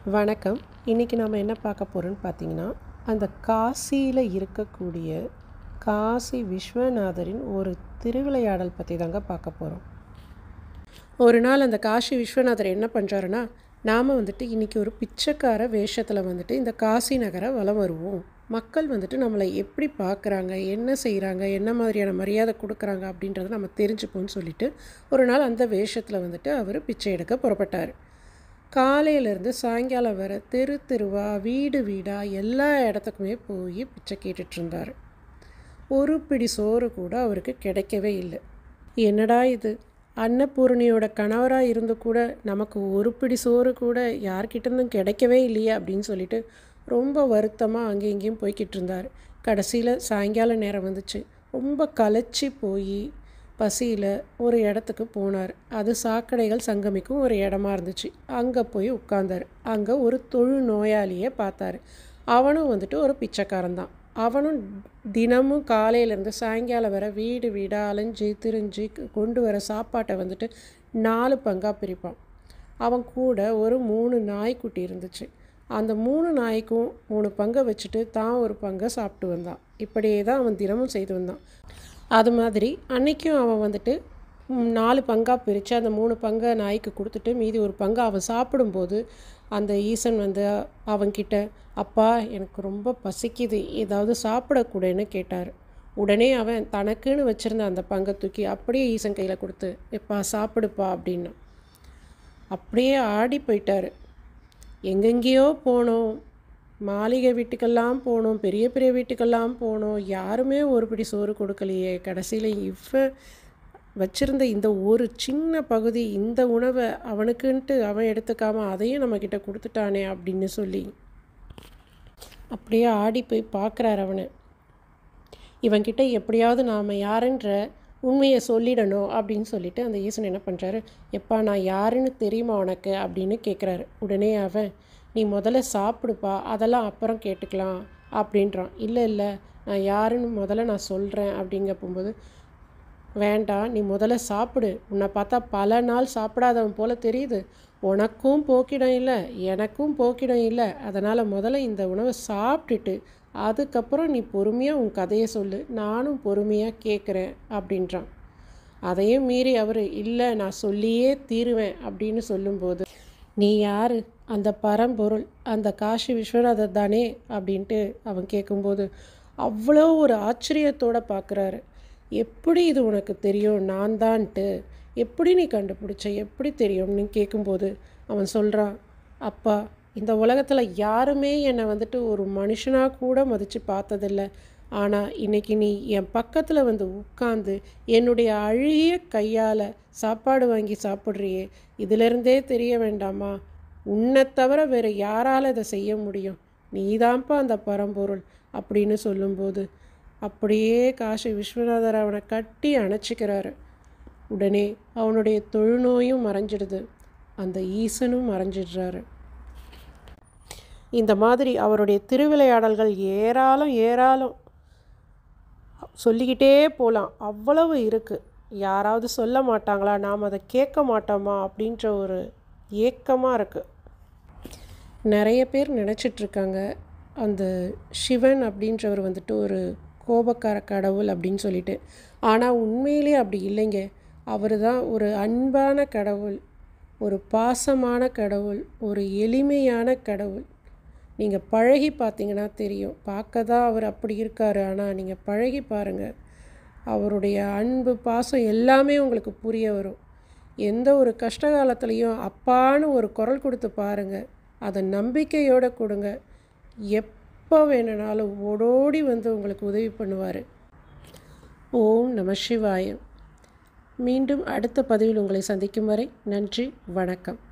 வணக்கம் இன்றைக்கி நாம் என்ன பார்க்க போகிறோன்னு பார்த்தீங்கன்னா அந்த காசியில் இருக்கக்கூடிய காசி விஸ்வநாதரின் ஒரு திருவிளையாடல் பற்றி தாங்க பார்க்க போகிறோம் ஒரு நாள் அந்த காசி விஸ்வநாதர் என்ன பண்ணுறாருன்னா நாம் வந்துட்டு இன்றைக்கி ஒரு பிச்சைக்கார வேஷத்தில் வந்துட்டு இந்த காசி நகரை வலம் வருவோம் மக்கள் வந்துட்டு நம்மளை எப்படி பார்க்குறாங்க என்ன செய்கிறாங்க என்ன மாதிரியான மரியாதை கொடுக்குறாங்க அப்படின்றத நம்ம தெரிஞ்சுப்போம்னு சொல்லிட்டு ஒரு நாள் அந்த வேஷத்தில் வந்துட்டு அவர் பிச்சை எடுக்க புறப்பட்டார் காலையிலேருந்து சாயங்காலம் வர தெரு தெருவா வீடு வீடாக எல்லா இடத்துக்குமே போய் பிச்சை கேட்டுட்டு இருந்தார் ஒரு பிடி சோறு கூட அவருக்கு கிடைக்கவே இல்லை என்னடா இது அன்னபூரணியோட கணவராக இருந்து கூட நமக்கு ஒரு பிடி சோறு கூட யார்கிட்டேருந்தும் கிடைக்கவே இல்லையே அப்படின்னு சொல்லிட்டு ரொம்ப வருத்தமாக அங்கேயும் இங்கேயும் போய்கிட்டு இருந்தார் கடைசியில் சாயங்கால நேரம் வந்துச்சு ரொம்ப களைச்சி போய் பசியில் ஒரு இடத்துக்கு போனார் அது சாக்கடைகள் சங்கமிக்கும் ஒரு இடமா இருந்துச்சு அங்கே போய் உட்கார்ந்தார் அங்கே ஒரு தொழு நோயாளியை பார்த்தாரு அவனும் வந்துட்டு ஒரு பிச்சைக்காரன் தான் அவனும் தினமும் காலையிலேருந்து சாயங்காலம் வர வீடு வீடாக அலைஞ்சு திரிஞ்சு கொண்டு வர சாப்பாட்டை வந்துட்டு நாலு பங்காக பிரிப்பான் அவன் கூட ஒரு மூணு நாய்க்குட்டி இருந்துச்சு அந்த மூணு நாய்க்கும் மூணு பங்கை வச்சுட்டு தான் ஒரு பங்கை சாப்பிட்டு வந்தான் இப்படியே தான் அவன் தினமும் செய்து வந்தான் அது மாதிரி அன்றைக்கும் அவன் வந்துட்டு ம், நாலு பங்காக பிரித்து அந்த மூணு பங்கை நாய்க்கு கொடுத்துட்டு மீதி ஒரு பங்கை அவன் சாப்பிடும்போது அந்த ஈசன் வந்து அவன்கிட்ட அப்பா எனக்கு ரொம்ப பசிக்குது ஏதாவது சாப்பிடக்கூடன்னு கேட்டார் உடனே அவன் தனக்குன்னு வச்சுருந்த அந்த பங்கை தூக்கி அப்படியே ஈசன் கையில் கொடுத்து எப்பா சாப்பிடுப்பா அப்படின்னா அப்படியே ஆடி போயிட்டார் எங்கெங்கேயோ போனோம் மாளிகை வீட்டுக்கெல்லாம் போனோம் பெரிய பெரிய வீட்டுக்கெல்லாம் போனோம் யாருமே ஒரு பிடி சோறு கொடுக்கலையே கடைசியில் இவ வச்சிருந்த இந்த ஒரு சின்ன பகுதி இந்த உணவை அவனுக்குன்ட்டு அவன் எடுத்துக்காம அதையும் நம்மக்கிட்ட கொடுத்துட்டானே அப்படின்னு சொல்லி அப்படியே ஆடி போய் பார்க்குறாரு அவனை இவன்கிட்ட எப்படியாவது நாம் யாருன்ற உண்மையை சொல்லிடணும் அப்படின்னு சொல்லிட்டு அந்த ஈசன் என்ன பண்ணுறாரு எப்பா நான் யாருன்னு தெரியுமா உனக்கு அப்படின்னு கேட்குறாரு உடனே அவன் நீ முதல்ல சாப்பிடுப்பா அதெல்லாம் அப்புறம் கேட்டுக்கலாம் அப்படின்றான் இல்லை இல்லை நான் யாருன்னு முதல்ல நான் சொல்கிறேன் அப்படிங்க போகும்போது வேண்டாம் நீ முதல்ல சாப்பிடு உன்னை பார்த்தா பல நாள் சாப்பிடாதவன் போல தெரியுது உனக்கும் போக்கிடம் இல்லை எனக்கும் போக்கிடம் இல்லை அதனால் முதல்ல இந்த உணவை சாப்பிட்டுட்டு அதுக்கப்புறம் நீ பொறுமையாக உன் கதையை சொல்லு நானும் பொறுமையாக கேட்குறேன் அப்படின்றான் அதையும் மீறி அவர் இல்லை நான் சொல்லியே தீருவேன் அப்படின்னு சொல்லும்போது நீ யார் அந்த பரம்பொருள் அந்த காசி விஸ்வநாதர் தானே அப்படின்ட்டு அவன் கேட்கும்போது அவ்வளோ ஒரு ஆச்சரியத்தோட பார்க்குறாரு எப்படி இது உனக்கு தெரியும் நான் தான்ட்டு எப்படி நீ கண்டுபிடிச்ச எப்படி தெரியும்னு கேட்கும்போது அவன் சொல்கிறான் அப்பா இந்த உலகத்தில் யாருமே என்னை வந்துட்டு ஒரு மனுஷனாக கூட மதித்து பார்த்ததில்ல ஆனால் இன்னைக்கு நீ என் பக்கத்தில் வந்து உட்காந்து என்னுடைய அழகிய கையால் சாப்பாடு வாங்கி சாப்பிட்றியே இதிலிருந்தே தெரிய வேண்டாமா உன்னை தவிர வேறு யாரால் இதை செய்ய முடியும் நீதான்ப்பா அந்த பரம்பொருள் அப்படின்னு சொல்லும்போது அப்படியே காசி விஸ்வநாதர் அவனை கட்டி அணைச்சிக்கிறாரு உடனே அவனுடைய தொழுநோயும் மறைஞ்சிடுது அந்த ஈசனும் மறைஞ்சிடுறாரு இந்த மாதிரி அவருடைய திருவிளையாடல்கள் ஏராளம் ஏராளம் சொல்லிக்கிட்டே போகலாம் அவ்வளவு இருக்குது யாராவது சொல்ல மாட்டாங்களா நாம் அதை கேட்க மாட்டோமா அப்படின்ற ஒரு ஏக்கமாக இருக்குது நிறைய பேர் நினச்சிட்ருக்காங்க அந்த சிவன் அப்படின்றவர் வந்துட்டு ஒரு கோபக்கார கடவுள் அப்படின்னு சொல்லிட்டு ஆனால் உண்மையிலேயே அப்படி இல்லைங்க அவர் தான் ஒரு அன்பான கடவுள் ஒரு பாசமான கடவுள் ஒரு எளிமையான கடவுள் நீங்கள் பழகி பார்த்தீங்கன்னா தெரியும் பார்க்க தான் அவர் அப்படி இருக்கார் ஆனால் நீங்கள் பழகி பாருங்கள் அவருடைய அன்பு பாசம் எல்லாமே உங்களுக்கு புரிய வரும் எந்த ஒரு கஷ்ட காலத்துலேயும் அப்பான்னு ஒரு குரல் கொடுத்து பாருங்கள் அதை நம்பிக்கையோடு கொடுங்க எப்போ வேணுனாலும் ஓடோடி வந்து உங்களுக்கு உதவி பண்ணுவார் ஓம் நம சிவாயம் மீண்டும் அடுத்த பதிவில் உங்களை சந்திக்கும் வரை நன்றி வணக்கம்